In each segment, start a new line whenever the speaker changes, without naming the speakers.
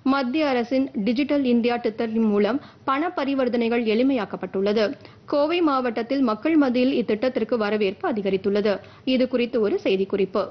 மத்திய அரசின் digital India திட்டத்தின் மூலம் பண பரிவர்த்தனைகள் எளிமையாக்கப்பட்டுள்ளது கோவை மாவட்டத்தில் மக்கள் மத்தியில் இத்திட்டத்திற்கு வரவேற்பு அதிகரித்துள்ளது இது குறித்து ஒரு செய்திக்குறிப்பு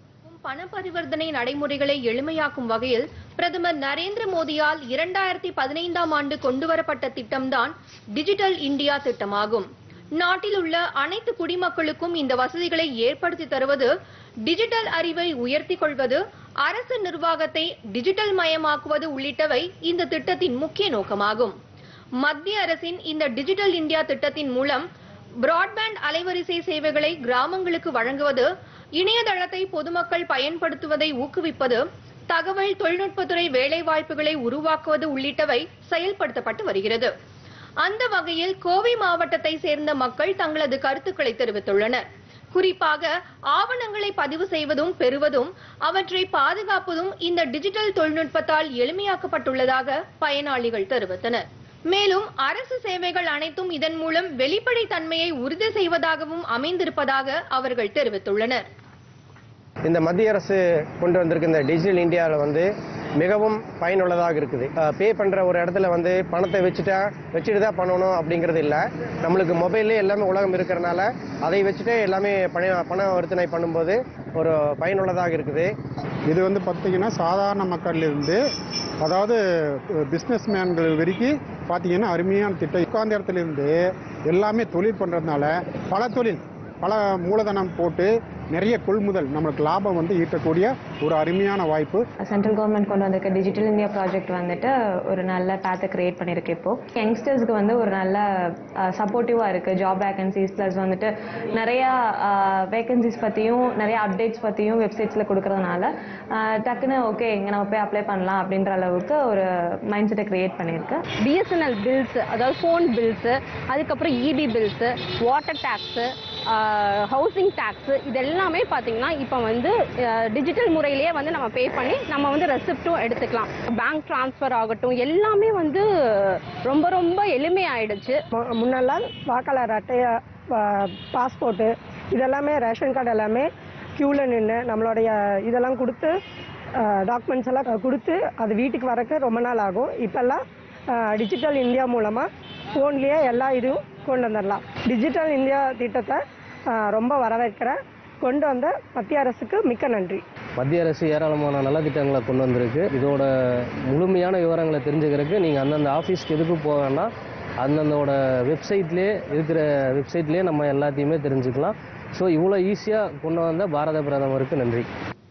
பண பரிவர்த்தனை நடைமுறைகளை எளிமையாக்கும் வகையில் பிரதமர் நரேந்திர மோடியால் இரண்டாயிரத்தி பதினைந்தாம் ஆண்டு கொண்டுவரப்பட்ட திட்டம்தான் டிஜிட்டல் இந்தியா திட்டமாகும் நாட்டில் உள்ள அனைத்து குடிமக்களுக்கும் இந்த வசதிகளை ஏற்படுத்தி தருவது டிஜிட்டல் அறிவை உயர்த்திக் கொள்வது அரசு நிர்வாகத்தை டிஜிட்டல் மயமாக்குவது உள்ளிட்டவை இந்த திட்டத்தின் முக்கிய நோக்கமாகும் மத்திய அரசின் இந்த டிஜிட்டல் இந்தியா திட்டத்தின் மூலம் பிராட்பேண்ட் அலைவரிசை சேவைகளை கிராமங்களுக்கு வழங்குவது இணையதளத்தை பொதுமக்கள் பயன்படுத்துவதை ஊக்குவிப்பது தகவல் தொழில்நுட்பத்துறை வேலைவாய்ப்புகளை உருவாக்குவது உள்ளிட்டவை செயல்படுத்தப்பட்டு வருகிறது அந்த வகையில் கோவை மாவட்டத்தை சேர்ந்த மக்கள் தங்களது கருத்துக்களை தெரிவித்துள்ளனர் குறிப்பாக ஆவணங்களை பதிவு செய்வதும் பெறுவதும் அவற்றை பாதுகாப்பதும் இந்த டிஜிட்டல் தொழில்நுட்பத்தால் எளிமையாக்கப்பட்டுள்ளதாக பயனாளிகள் தெரிவித்தனர் மேலும் அரசு சேவைகள் அனைத்தும் இதன் மூலம் வெளிப்படைத்தன்மையை உறுதி செய்வதாகவும் அமைந்திருப்பதாக அவர்கள் தெரிவித்துள்ளனர்
இந்த மத்திய அரசு கொண்டு வந்திருக்க இந்த டிஜிட்டல் இந்தியாவில் வந்து மிகவும் பயனுள்ளதாக இருக்குது பே பண்ணுற ஒரு இடத்துல வந்து பணத்தை வச்சுட்டா வச்சுட்டு தான் பண்ணணும் அப்படிங்கிறது இல்லை நம்மளுக்கு மொபைல்லே எல்லாமே உலகம் இருக்கிறனால அதை வச்சுட்டே எல்லாமே பண பண வர்த்தனை பண்ணும்போது ஒரு பயனுள்ளதாக இருக்குது
இது வந்து பார்த்தீங்கன்னா சாதாரண மக்களிலிருந்து அதாவது பிஸ்னஸ் மேன்கள் வரைக்கும் பார்த்தீங்கன்னா அருமையான திட்டம் உட்கார்ந்த இடத்துல இருந்து எல்லாமே தொழில் பண்ணுறதுனால பல தொழில் பல மூலதனம் போட்டு நிறைய கொள்முதல் நம்மளுக்கு லாபம் வந்து ஈட்டக்கூடிய ஒரு அருமையான வாய்ப்பு
சென்ட்ரல் கவர்மெண்ட் கொண்டு வந்திருக்க டிஜிட்டல் இந்தியா ப்ராஜெக்ட் வந்துட்டு ஒரு நல்ல பேத்தை கிரியேட் பண்ணியிருக்கு இப்போ யங்ஸ்டர்ஸ்க்கு வந்து ஒரு நல்ல சப்போர்ட்டிவாக இருக்குது ஜாப் வேகன்சிஸ் ப்ளஸ் வந்துட்டு நிறையா வேகன்சிஸ் பற்றியும் நிறைய அப்டேட்ஸ் பற்றியும் வெப்சைட்ஸில் கொடுக்கறதுனால ஆஹ் டக்குன்னு ஓகே இங்கே நம்ம போய் அப்ளை பண்ணலாம் அப்படின்ற அளவுக்கு ஒரு மைண்ட் செட்டை கிரியேட் பண்ணியிருக்கு
பிஎஸ்என்எல் பில்ஸ் அதாவது ஃபோன் பில்ஸு அதுக்கப்புறம் EB bills water tax housing tax இது எல்லாமே பார்த்தீங்கன்னா இப்போ வந்து டிஜிட்டல் முறையிலேயே வந்து நம்ம பே பண்ணி நம்ம வந்து ரெசிப்டும் எடுத்துக்கலாம் பேங்க் ட்ரான்ஸ்ஃபர் ஆகட்டும் எல்லாமே வந்து ரொம்ப ரொம்ப எளிமையாயிடுச்சு
மு- முன்னெல்லாம் வாக்காளர் அட்டை பாஸ்போர்ட்டு இதெல்லாமே ரேஷன் கார்டு எல்லாமே க்யூவில் நின்று நம்மளுடைய இதெல்லாம் கொடுத்து டாக்குமெண்ட்ஸ் எல்லாம் கொடுத்து அது வீட்டுக்கு வரக்கு ரொம்ப நாள் ஆகும் இப்போல்லாம் டிஜிட்டல் இந்தியா மூலமாக ஃபோன்லேயே எல்லா இதுவும் கொண்டு வந்துடலாம் டிஜிட்டல் இந்தியா திட்டத்தை ஆஹ் ரொம்ப வரவேற்கிறேன் கொண்டு வந்த மத்திய அரசுக்கு மிக்க நன்றி
மத்திய அரசு ஏராளமான நலத்திட்டங்களை கொண்டு வந்திருக்கு இதோட முழுமையான விவரங்களை தெரிஞ்சுக்கிறதுக்கு நீங்கள் அந்தந்த ஆஃபீஸ்க்கு எதுக்கு போக வேணாம் அந்தந்தோட வெப்சைட்லேயே இருக்கிற வெப்சைட்லேயே நம்ம எல்லாத்தையுமே தெரிஞ்சுக்கலாம் ஸோ இவ்வளோ ஈஸியாக கொண்டு வந்த பாரத பிரதமருக்கு நன்றி